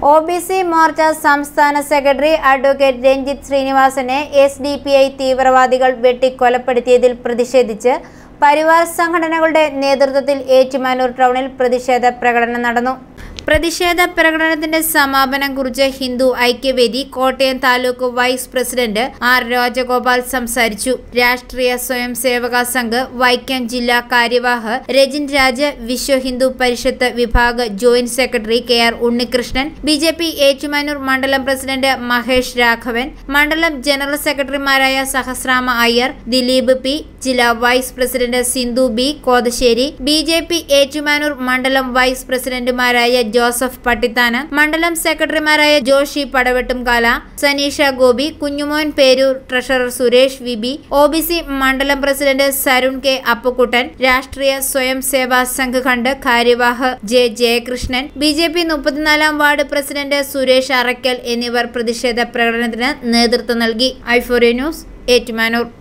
O B C Morcha സംസ്ഥാന secretary advocate Ranjith ശ്രീനിവാസനെ S D P I തീവ്രവാദികൾ വെട്ടിക്കൊലപ്പെടുത്തിയതിൽ പ്രതിഷേധിച്ച് പരിവാർ സംഘടനകളുടെ നേതൃത്വത്തിൽ ഏറ്റുമാനൂർ ടൗണിൽ പ്രതിഷേധ പ്രകടനം നടന്നു പ്രതിഷേധ പ്രകടനത്തിന്റെ സമാപനം കുറിച്ച് Hindu Aikyavedi Kottayam taluk vice president R Rajagopal സംസാരിച്ചു രാഷ്ട്രീയ സ്വയം സേവക സംഘ് വൈക്കം ജില്ലാ കാര്യവാഹ് രജിൻ രാജ് വിശ്വ ഹിന്ദു പരിഷത്ത് വിഭാഗ് joint secretary K R Unnikrishnan B J P Ettumanoor മണ്ഡലം പ്രസിഡന്റ് മഹേഷ് രാഘവൻ മണ്ഡലം ജനറൽ സെക്രട്ടറിമാരായ സഹസ്രാമ അയ്യർ ദിലീപ് പി ജില്ലാ vice president Sindhu B Kothassery B J P Ettumanoor മണ്ഡലം വൈസ് പ്രസിഡന്റുമാരായ ജോസഫ് പട്ടിത്താന് മണ്ഡലം സെക്രട്ടറിമാരായ Joshi Padavettumkala Saneesha Gopi Kunjumon Peroor treasurer Suresh V B O B C മണ്ഡലം പ്രസിഡന്റ് സരുൺ കെ അപ്പുക്കുട്ടൻ രാഷ്ട്രീയ സ്വയം സേവാ സംഘ് ഖണ്ഡ് കാര്യവാഹ് J Jayakrishnan B J P മുപ്പത്തിനാലാം വാർഡ് പ്രസിഡന്റ് സുരേഷ് അറയ്ക്കൽ എന്നിവർ പ്രതിഷേധ പ്രകടനത്തിന് നേതൃത്വം നൽകി ഐഫോറിയ ന്യൂസ് ഏറ്റുമാനൂർ